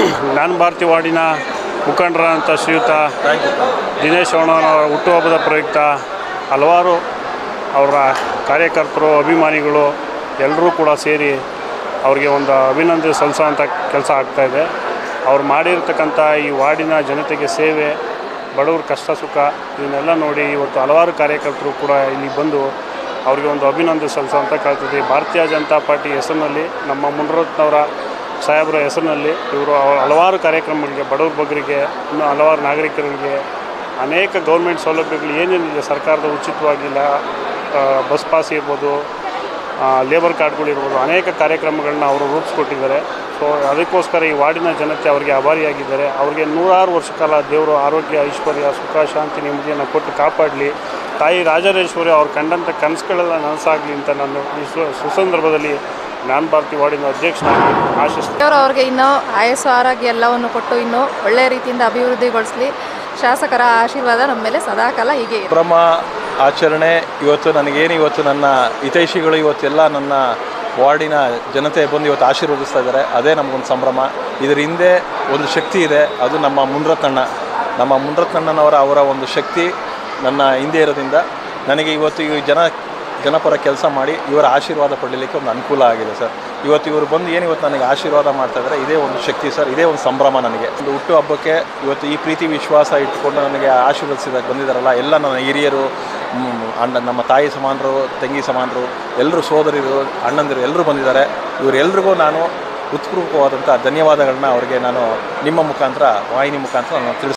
ಜ್ಞಾನ ಭಾರತಿ ವಾರ್ಡಿನ ಮುಖಂಡರಾದಂಥ ಶ್ರೀಯುತ ದಿನೇಶ್ ಅಣ್ಣನವರ ಹುಟ್ಟುಹಬ್ಬದ ಪ್ರಯುಕ್ತ ಹಲವಾರು ಅವರ ಕಾರ್ಯಕರ್ತರು ಅಭಿಮಾನಿಗಳು ಎಲ್ಲರೂ ಕೂಡ ಸೇರಿ ಅವ್ರಿಗೆ ಒಂದು ಅಭಿನಂದನೆ ಸಲ್ಲಿಸೋಂಥ ಕೆಲಸ ಆಗ್ತಾಯಿದೆ ಅವ್ರು ಮಾಡಿರ್ತಕ್ಕಂಥ ಈ ವಾರ್ಡಿನ ಜನತೆಗೆ ಸೇವೆ ಬಡವ್ರ ಕಷ್ಟ ಸುಖ ಇವನ್ನೆಲ್ಲ ನೋಡಿ ಇವತ್ತು ಹಲವಾರು ಕಾರ್ಯಕರ್ತರು ಕೂಡ ಇಲ್ಲಿ ಬಂದು ಅವರಿಗೆ ಒಂದು ಅಭಿನಂದನೆ ಸಲ್ಲಿಸೋಂಥ ಕೇಳ್ತಿದ್ವಿ ಭಾರತೀಯ ಜನತಾ ಪಾರ್ಟಿ ಹೆಸರಿನಲ್ಲಿ ನಮ್ಮ ಮುನರತ್ನವರ ಸಾಹೇಬರ ಹೆಸರಿನಲ್ಲಿ ಇವರು ಹಲವಾರು ಕಾರ್ಯಕ್ರಮಗಳಿಗೆ ಬಡವ್ರ ಬಗ್ಗರಿಗೆ ಇನ್ನು ಹಲವಾರು ನಾಗರಿಕರಿಗೆ ಅನೇಕ ಗೌರ್ಮೆಂಟ್ ಸೌಲಭ್ಯಗಳು ಏನೇನಿದೆ ಸರ್ಕಾರದ ಉಚಿತವಾಗಿಲ್ಲ ಆ, ಬಸ್ ಪಾಸ್ ಇರ್ಬೋದು ಆ, ಲೇಬರ್ ಕಾರ್ಡ್ಗಳಿರ್ಬೋದು ಅನೇಕ ಕಾರ್ಯಕ್ರಮಗಳನ್ನ ಅವರು ರೂಪಿಸ್ಕೊಟ್ಟಿದ್ದಾರೆ ಸೊ ಅದಕ್ಕೋಸ್ಕರ ಈ ವಾರ್ಡಿನ ಜನತೆ ಅವರಿಗೆ ಆಭಾರಿಯಾಗಿದ್ದಾರೆ ಅವರಿಗೆ ನೂರಾರು ವರ್ಷ ಕಾಲ ದೇವರು ಆರೋಗ್ಯ ಐಶ್ವರ್ಯ ಸುಖ ಶಾಂತಿ ನೆಮ್ಮದಿಯನ್ನು ಕೊಟ್ಟು ಕಾಪಾಡಲಿ ತಾಯಿ ರಾಜರಾಜೇಶ್ವರಿ ಅವ್ರು ಕಂಡಂಥ ಕನಸುಗಳೆಲ್ಲ ನನಸಾಗಲಿ ಅಂತ ನಾನು ಈ ಸು- ಸುಸಂದರ್ಭದಲ್ಲಿ ಜ್ಞಾನ ಭಾರತಿ ವಾರ್ಡಿನ ಅಧ್ಯಕ್ಷನಾಗಿ ಆಶಿಸ್ತೀನಿ ದೇವರು ಅವ್ರಿಗೆ ಇನ್ನೂ ಆಯಸ್ಸು ಆರೋಗ್ಯ ಎಲ್ಲವನ್ನು ಕೊಟ್ಟು ಇನ್ನೂ ಒಳ್ಳೆಯ ರೀತಿಯಿಂದ ಅಭಿವೃದ್ಧಿಗೊಳಿಸಲಿ ಶಾಸಕರ ಆಶೀರ್ವಾದ ನಮ್ಮ ಮೇಲೆ ಸದಾಕಾಲ ಹೀಗೆ ಇರಲಿ. ಸಂಭ್ರಮ ಆಚರಣೆ ಇವತ್ತು ನನಗೇನು ಇವತ್ತು ನನ್ನ ಹಿತೈಷಿಗಳು ಇವತ್ತೆಲ್ಲ ನನ್ನ ವಾರ್ಡಿನ ಜನತೆ ಬಂದು ಇವತ್ತು ಆಶೀರ್ವದಿಸ್ತಾ ಇದ್ದಾರೆ ಅದೇ ನಮಗೊಂದು ಸಂಭ್ರಮ ಇದರ ಹಿಂದೆ ಒಂದು ಶಕ್ತಿ ಇದೆ ಅದು ನಮ್ಮ ಮುನ್ರತ್ನಣ್ಣ ನಮ್ಮ ಮುನ್ರತ್ನಣ್ಣನವರ ಅವರ ಒಂದು ಶಕ್ತಿ ನನ್ನ ಹಿಂದೆ ಇರೋದ್ರಿಂದ ನನಗೆ ಇವತ್ತು ಈ ಜನ ಜನಪರ ಕೆಲಸ ಮಾಡಿ ಇವರ ಆಶೀರ್ವಾದ ಪಡಲಿಕ್ಕೆ ಒಂದು ಅನುಕೂಲ ಆಗಿದೆ ಸರ್ ಇವತ್ತು ಇವರು ಬಂದು ಏನು ಇವತ್ತು ನನಗೆ ಆಶೀರ್ವಾದ ಮಾಡ್ತಾ ಇದ್ದಾರೆ ಇದೇ ಒಂದು ಶಕ್ತಿ ಸರ್ ಇದೇ ಒಂದು ಸಂಭ್ರಮ ನನಗೆ ಒಂದು ಹುಟ್ಟು ಹಬ್ಬಕ್ಕೆ ಇವತ್ತು ಈ ಪ್ರೀತಿ ವಿಶ್ವಾಸ ಇಟ್ಕೊಂಡು ನನಗೆ ಆಶೀರ್ವದಿಸಿದಾಗ ಬಂದಿದ್ದಾರಲ್ಲ ಎಲ್ಲ ನನ್ನ ಹಿರಿಯರು ಮ್, ಅಣ್ಣ ನಮ್ಮ ತಾಯಿ ಸಮಾನರು ತಂಗಿ ಸಮಾನರು ಎಲ್ಲರೂ ಸೋದರಿರು ಅಣ್ಣಂದಿರು ಎಲ್ಲರೂ ಬಂದಿದ್ದಾರೆ ಇವರೆಲ್ರಿಗೂ ನಾನು ಉತ್ಪೂರ್ವಕವಾದಂಥ ಧನ್ಯವಾದಗಳನ್ನ ಅವರಿಗೆ ನಾನು ನಿಮ್ಮ ಮುಖಾಂತರ ವಾಹಿನಿ ಮುಖಾಂತರ ನಾನು ತಿಳಿಸ್